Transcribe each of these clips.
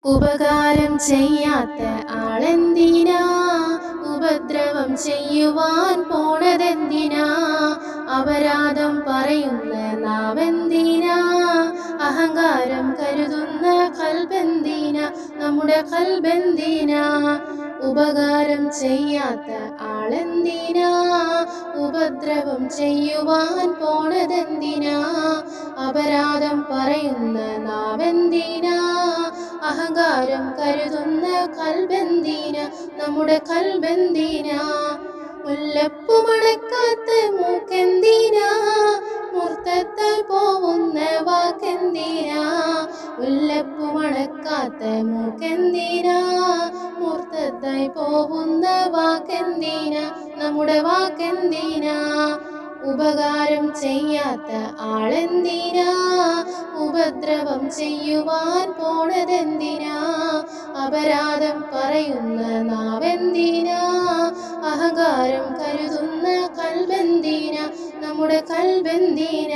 ഉപകാരം ചെയ്യാത്ത ആളെന്തിനാ ഉപദ്രവം ചെയ്യുവാൻ പോണതെന്തിനാ അപരാധം പറയുന്ന നാവെന്തിനാ അഹങ്കാരം കരുതുന്ന കൽബെന്തിന നമ്മുടെ കൽബെന്തിന ഉപകാരം ചെയ്യാത്ത ആളെന്തിനാ ഉപദ്രവം ചെയ്യുവാൻ പോണതെന്തിനാ അപരാധം പറയുന്ന നാവെന്തിനാ അഹങ്കാരം കരുതുന്ന കൽബെന്തിന നമ്മുടെ കൽബെന്തിന മുല്ലപ്പു മണക്കാത്ത മൂക്കെന്തിനാ മുർത്തത്തായി പോവുന്ന വാക്കെന്തിനാ മുല്ലപ്പു മണക്കാത്ത മൂക്കെന്തിനാ മുർത്തത്തായി പോവുന്ന വാക്കെന്തിനാ നമ്മുടെ വാക്കെന്തിനാ ഉപകാരം ചെയ്യാത്ത ആളെന്തിനാ ഉപദ്രവം ചെയ്യുവാൻ പോണതെന്തിനാ അപരാധം പറയുന്ന നാവെന്തിനാ അഹങ്കാരം കരുതുന്ന കൽബെന്തിന നമ്മുടെ കൽബെന്തിന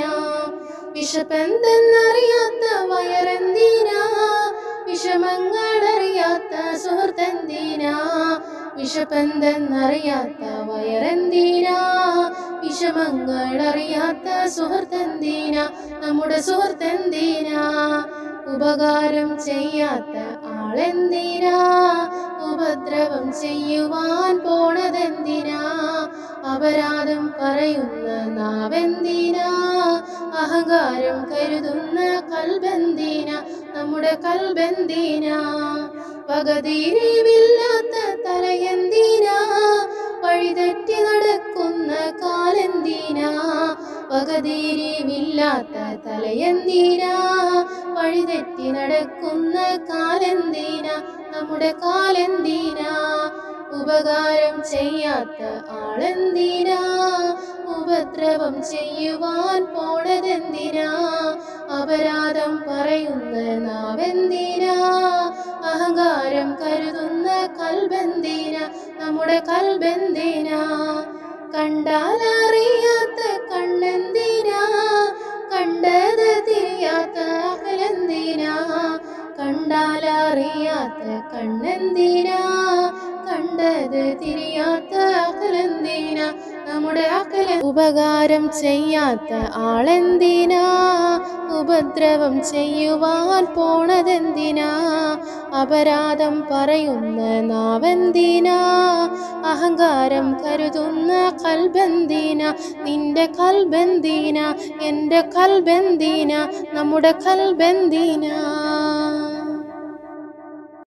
വിഷപ്പെന്തെന്നറിയാത്ത വയറെന്തിനാ വിഷമങ്ങളറിയാത്ത സുഹൃത്തെന്തിനാ വിഷപ്പെന്തെന്നറിയാത്ത വയറെന്തിനാ വിഷമങ്ങളറിയാത്ത സുഹൃത്തെന്തിനാ നമ്മുടെ സുഹൃത്തെന്തിനാ ഉപകാരം ചെയ്യാത്ത ആളെന്തിനാ ഉപദ്രവം ചെയ്യുവാൻ പോണതെന്തിനാ അപരാധം പറയുന്ന നാവെന്തിനാ അഹങ്കാരം കരുതുന്ന കൽബെന്തിന നമ്മുടെ കൽബെന്തിന പകതീരിവില്ലാത്ത തലയെന്തിനാ വഴിതെറ്റി നടക്കുന്ന കാലെന്തിനാ പകതീരിവില്ലാത്ത തലയെന്തിനാ വഴിതെറ്റി നടക്കുന്ന കാലെന്തിനാ നമ്മുടെ കാലെന്തിനാ ഉപകാരം ചെയ്യാത്ത ആളെന്തിനാ ഉപദ്രവം ചെയ്യുവാൻ പോണതെന്തിനാ അപരാധം പറയുന്ന നാവെന്തിനാ അഹങ്കാരം കരുതുന്ന കൽബെന്തിന നമ്മുടെ കൽബെന്തിന കണ്ടാലറിയാത്ത കണ്ണെന്തിനാ കണ്ടത് തിരിയാത്ത അകലെന്തിനാ കണ്ടാലറിയാത്ത കണ്ണെന്തിനാ കണ്ടത് തിരിയാത്ത അകലെന്തിന നമ്മുടെ അകല ഉപകാരം ചെയ്യാത്ത ആളെന്തിനാ ഉപദ്രവം ചെയ്യുവാൻ പോണതെന്തിനാ അപരാധം പറയുന്ന നാവെന്തിനാ അഹങ്കാരം കരുതുന്ന കൽബെന്തിന നിന്റെ കൽബെന്തിന എൻ്റെ കൽബെന്തിന നമ്മുടെ കൽബെന്തിന